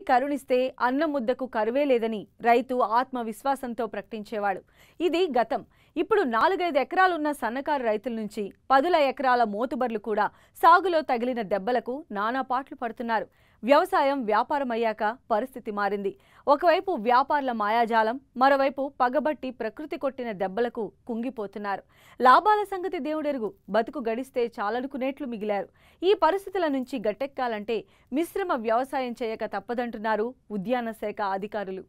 కరుణిస్తే అన్నం ముద్దకు కరువే లేదని రైతు ఆత్మవిశ్వాసంతో ప్రకటించేవాడు ఇది గతం ఇప్పుడు నాలుగైదు ఎకరాలున్న సన్నకారు రైతుల నుంచి పదుల ఎకరాల మోతుబర్లు కూడా సాగులో తగిలిన దెబ్బలకు నానా పాట్లు పడుతున్నారు వ్యవసాయం వ్యాపారమయ్యాక పరిస్థితి మారింది ఒకవైపు వ్యాపారుల మాయాజాలం మరోవైపు పగబట్టి ప్రకృతి కొట్టిన దెబ్బలకు కుంగిపోతున్నారు లాభాల సంగతి దేవుడెరుగు బతుకు గడిస్తే చాలనుకునేట్లు మిగిలారు ఈ పరిస్థితుల నుంచి గట్టెక్కాలంటే మిశ్రమ వ్యవసాయం చేయక తప్పదంటున్నారు ఉద్యాన శాఖ అధికారులు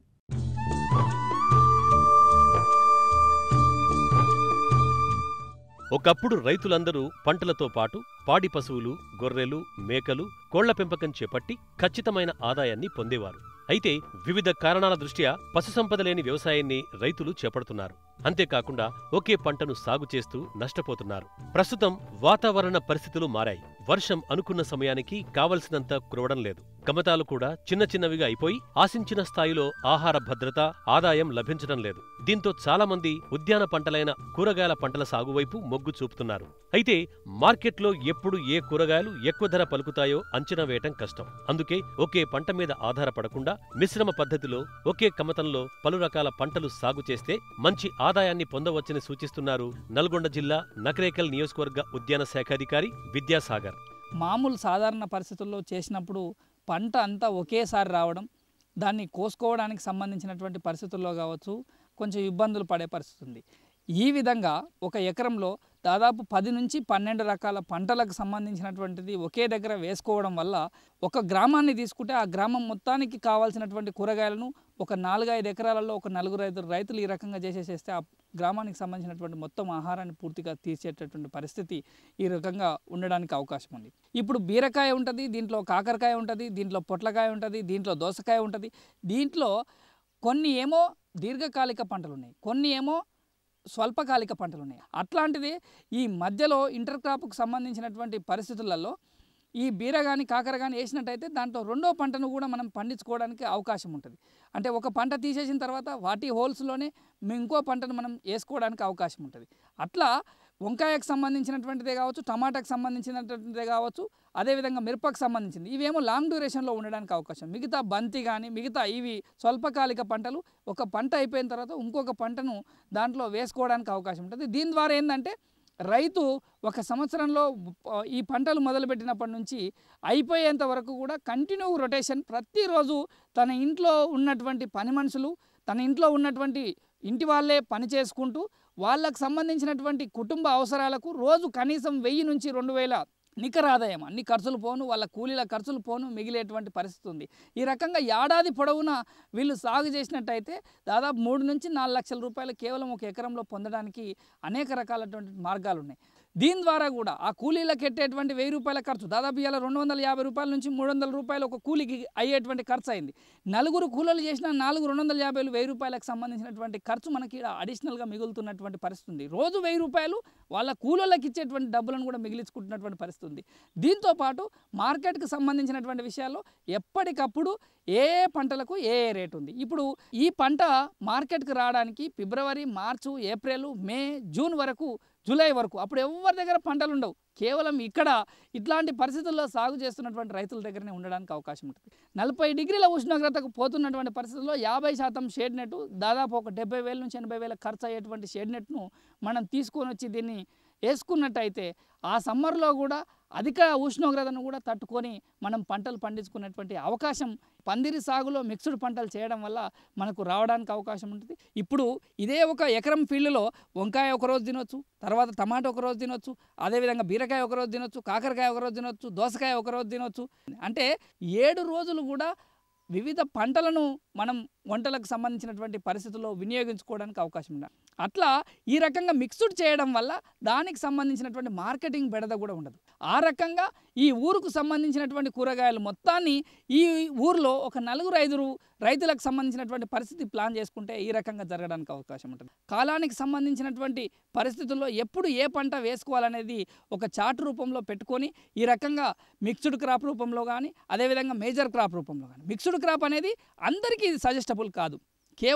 ఒకప్పుడు రైతులందరూ పంటలతో పాటు పాడి పశువులు గొర్రెలు మేకలు కోళ్ల పెంపకం చేపట్టి ఖచ్చితమైన ఆదాయాన్ని పొందేవారు అయితే వివిధ కారణాల దృష్ట్యా పశుసంపద లేని వ్యవసాయాన్ని రైతులు చేపడుతున్నారు అంతేకాకుండా ఒకే పంటను సాగు చేస్తూ నష్టపోతున్నారు ప్రస్తుతం వాతావరణ పరిస్థితులు మారాయి వర్షం అనుకున్న సమయానికి కావలసినంత కురవడం లేదు గమతాలు కూడా చిన్న చిన్నవిగా అయిపోయి ఆశించిన స్థాయిలో ఆహార భద్రత ఆదాయం లభించడం లేదు దీంతో చాలా మంది ఉద్యాన పంటలైన కూరగాయల పంటల సాగు వైపు మొగ్గు చూపుతున్నారు అయితే మార్కెట్లో ఎప్పుడు ఏ కూరగాయలు ఎక్కువ ధర పలుకుతాయో అంచనా వేయటం కష్టం అందుకే ఒకే పంట మీద ఆధారపడకుండా మిశ్రమ పద్ధతిలో ఒకే కమతంలో పలు రకాల పంటలు సాగు చేస్తే మంచి ఆదాయాన్ని పొందవచ్చని సూచిస్తున్నారు నల్గొండ జిల్లా నకరేకల్ నియోజకవర్గ ఉద్యాన శాఖాధికారి విద్యాసాగర్ మామూలు సాధారణ పరిస్థితుల్లో చేసినప్పుడు పంట అంతా ఒకేసారి రావడం దాన్ని కోసుకోవడానికి సంబంధించినటువంటి పరిస్థితుల్లో కావచ్చు కొంచెం ఇబ్బందులు పడే పరిస్థితి ఉంది ఈ విధంగా ఒక ఎకరంలో దాదాపు పది నుంచి పన్నెండు రకాల పంటలకు సంబంధించినటువంటిది ఒకే దగ్గర వేసుకోవడం వల్ల ఒక గ్రామాన్ని తీసుకుంటే ఆ గ్రామం మొత్తానికి కావాల్సినటువంటి కూరగాయలను ఒక నాలుగైదు ఎకరాలలో ఒక నలుగురు ఐదు రైతులు ఈ రకంగా చేసేసేస్తే ఆ గ్రామానికి సంబంధించినటువంటి మొత్తం ఆహారాన్ని పూర్తిగా తీర్చేటటువంటి పరిస్థితి ఈ రకంగా ఉండడానికి అవకాశం ఉంది ఇప్పుడు బీరకాయ ఉంటుంది దీంట్లో కాకరకాయ ఉంటుంది దీంట్లో పొట్లకాయ ఉంటుంది దీంట్లో దోసకాయ ఉంటుంది దీంట్లో కొన్ని ఏమో దీర్ఘకాలిక పంటలు ఉన్నాయి కొన్ని ఏమో స్వల్పకాలిక పంటలు ఉన్నాయి అట్లాంటిది ఈ మధ్యలో ఇంటర్ క్రాప్కు సంబంధించినటువంటి పరిస్థితులలో ఈ బీర కానీ కాకర కానీ వేసినట్టయితే దాంట్లో రెండో పంటను కూడా మనం పండించుకోవడానికి అవకాశం ఉంటుంది అంటే ఒక పంట తీసేసిన తర్వాత వాటి హోల్స్లోనే ఇంకో పంటను మనం వేసుకోవడానికి అవకాశం ఉంటుంది అట్లా వంకాయకు సంబంధించినటువంటిదే కావచ్చు టమాటాకు సంబంధించినటువంటిదే కావచ్చు అదేవిధంగా మిరపకు సంబంధించింది ఇవేమో లాంగ్ డ్యూరేషన్లో ఉండడానికి అవకాశం మిగతా బంతి కానీ మిగతా ఇవి స్వల్పకాలిక పంటలు ఒక పంట అయిపోయిన తర్వాత ఇంకొక పంటను దాంట్లో వేసుకోవడానికి అవకాశం ఉంటుంది దీని ద్వారా ఏంటంటే రైతు ఒక సంవత్సరంలో ఆ, ఈ పంటలు మొదలుపెట్టినప్పటి నుంచి అయిపోయేంత వరకు కూడా కంటిన్యూ రొటేషన్ ప్రతిరోజు తన ఇంట్లో ఉన్నటువంటి పని మనుషులు తన ఇంట్లో ఉన్నటువంటి ఇంటి వాళ్ళే పని చేసుకుంటూ వాళ్ళకు సంబంధించినటువంటి కుటుంబ అవసరాలకు రోజు కనీసం వెయ్యి నుంచి రెండు వేల నికర ఆదాయం అన్ని ఖర్చులు పోను వాళ్ళ కూలీల ఖర్చులు పోను మిగిలేటువంటి పరిస్థితి ఉంది ఈ రకంగా ఏడాది పొడవునా వీళ్ళు సాగు చేసినట్టయితే దాదాపు మూడు నుంచి నాలుగు లక్షల రూపాయలు కేవలం ఒక ఎకరంలో పొందడానికి అనేక రకాలటువంటి మార్గాలు ఉన్నాయి దీని ద్వారా కూడా ఆ కూలీలకు ఎట్టేటువంటి వెయ్యి రూపాయల ఖర్చు దాదాపు ఇలా రెండు వందల యాభై రూపాయల నుంచి మూడు వందల రూపాయలు ఒక కూలికి అయ్యేటువంటి ఖర్చు అయింది నలుగురు కూలీలు చేసిన నాలుగు రెండు వందల యాభై వెయ్యి రూపాయలకు సంబంధించినటువంటి ఖర్చు మనకి ఈడ అడిషనల్గా మిగులుతున్నటువంటి పరిస్థితి ఉంది రోజు వెయ్యి రూపాయలు వాళ్ళ కూలీలకు ఇచ్చేటువంటి డబ్బులను కూడా మిగిలించుకుంటున్నటువంటి పరిస్థితి ఉంది దీంతో పాటు మార్కెట్కి సంబంధించినటువంటి విషయాల్లో ఎప్పటికప్పుడు ఏ ఏ పంటలకు ఏ ఏ రేటు ఉంది ఇప్పుడు ఈ పంట మార్కెట్కి రావడానికి February March April May June వరకు జూలై వరకు అప్పుడు ఎవరి దగ్గర పంటలు ఉండవు కేవలం ఇక్కడ ఇట్లాంటి పరిస్థితుల్లో సాగు చేస్తున్నటువంటి రైతుల దగ్గరనే ఉండడానికి అవకాశం ఉంటుంది నలభై డిగ్రీల ఉష్ణోగ్రతకు పోతున్నటువంటి పరిస్థితుల్లో యాభై శాతం షేడ్ నెట్ దాదాపు ఒక డెబ్బై వేల నుంచి ఎనభై వేల ఖర్చు అయ్యేటువంటి షేడ్ నెట్ను మనం తీసుకొని వచ్చి దీన్ని వేసుకున్నట్టయితే ఆ సమ్మర్లో కూడా అధిక ఉష్ణోగ్రతను కూడా తట్టుకొని మనం పంటలు పండించుకునేటువంటి అవకాశం పందిరి సాగులో మిక్స్డ్ పంటలు చేయడం వల్ల మనకు రావడానికి అవకాశం ఉంటుంది ఇప్పుడు ఇదే ఒక ఎకరం ఫీల్డ్లో వంకాయ ఒక రోజు తినొచ్చు తర్వాత టమాటా ఒక రోజు తినొచ్చు అదేవిధంగా బీరకాయ ఒక రోజు తినొచ్చు కాకరకాయ ఒక రోజు తినొచ్చు దోసకాయ ఒక రోజు తినొచ్చు అంటే ఏడు రోజులు కూడా వివిధ పంటలను మనం వంటలకు సంబంధించినటువంటి పరిస్థితుల్లో వినియోగించుకోవడానికి అవకాశం ఉంది అట్లా ఈ రకంగా మిక్స్డ్ చేయడం వల్ల దానికి సంబంధించినటువంటి మార్కెటింగ్ బెడద కూడా ఉండదు ఆ రకంగా ఈ ఊరుకు సంబంధించినటువంటి కూరగాయలు మొత్తాన్ని ఈ ఊర్లో ఒక నలుగురు ఐదుగురు రైతులకు సంబంధించినటువంటి పరిస్థితి ప్లాన్ చేసుకుంటే ఈ రకంగా జరగడానికి అవకాశం ఉంటుంది కాలానికి సంబంధించినటువంటి పరిస్థితుల్లో ఎప్పుడు ఏ పంట వేసుకోవాలనేది ఒక చార్ట్ రూపంలో పెట్టుకొని ఈ రకంగా మిక్స్డ్ క్రాప్ రూపంలో కానీ అదేవిధంగా మేజర్ క్రాప్ రూపంలో కానీ మిక్స్డ్ క్రాప్ అనేది అందరికీ ఇది సజెస్టబుల్ కాదు కేవలం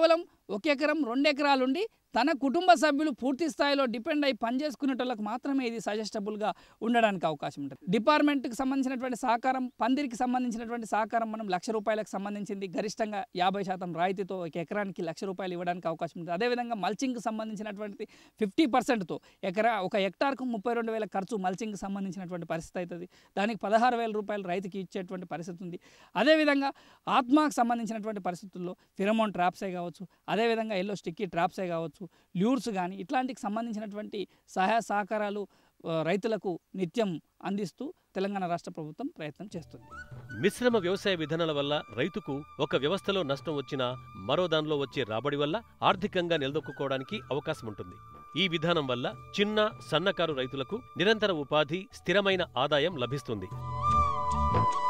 ఒక ఎకరం రెండు ఎకరాలుండి తన కుటుంబ సభ్యులు పూర్తి స్థాయిలో డిపెండ్ అయి పనిచేసుకునేటోళ్ళకి మాత్రమే ఇది సజెస్టబుల్గా ఉండడానికి అవకాశం ఉంటుంది డిపార్ట్మెంట్కి సంబంధించినటువంటి సహకారం పందిరికి సంబంధించినటువంటి సహకారం మనం లక్ష రూపాయలకు సంబంధించింది గరిష్టంగా యాభై శాతం రాయితీతో ఒక ఎకరానికి లక్ష రూపాయలు ఇవ్వడానికి అవకాశం ఉంటుంది అదేవిధంగా మల్చింగ్కి సంబంధించినటువంటి ఫిఫ్టీ పర్సెంట్తో ఎకరా ఒక హెక్టార్కు ముప్పై రెండు వేల ఖర్చు మల్చింగ్కి సంబంధించినటువంటి పరిస్థితి అవుతుంది దానికి పదహారు వేల రూపాయలు రైతుకి ఇచ్చేటువంటి పరిస్థితి ఉంది అదేవిధంగా ఆత్మకు సంబంధించినటువంటి పరిస్థితుల్లో ఫిరమోన్ ట్రాప్సే కావచ్చు అదేవిధంగా ఎల్లో స్టిక్కీ ట్రాప్సే కావచ్చు ల్యూర్స్ కానీ ఇట్లాంటికి సంబంధించినటువంటి సహాయ సహకారాలు ఆ, రైతులకు నిత్యం అందిస్తూ తెలంగాణ రాష్ట్ర ప్రభుత్వం ప్రయత్నం చేస్తుంది మిశ్రమ వ్యవసాయ విధానాల వల్ల రైతుకు ఒక వ్యవస్థలో నష్టం వచ్చినా మరో దానిలో వచ్చే రాబడి వల్ల ఆర్థికంగా నిలదొక్కుకోవడానికి అవకాశం ఉంటుంది ఈ విధానం వల్ల చిన్న సన్నకారు రైతులకు నిరంతర ఉపాధి స్థిరమైన ఆదాయం లభిస్తుంది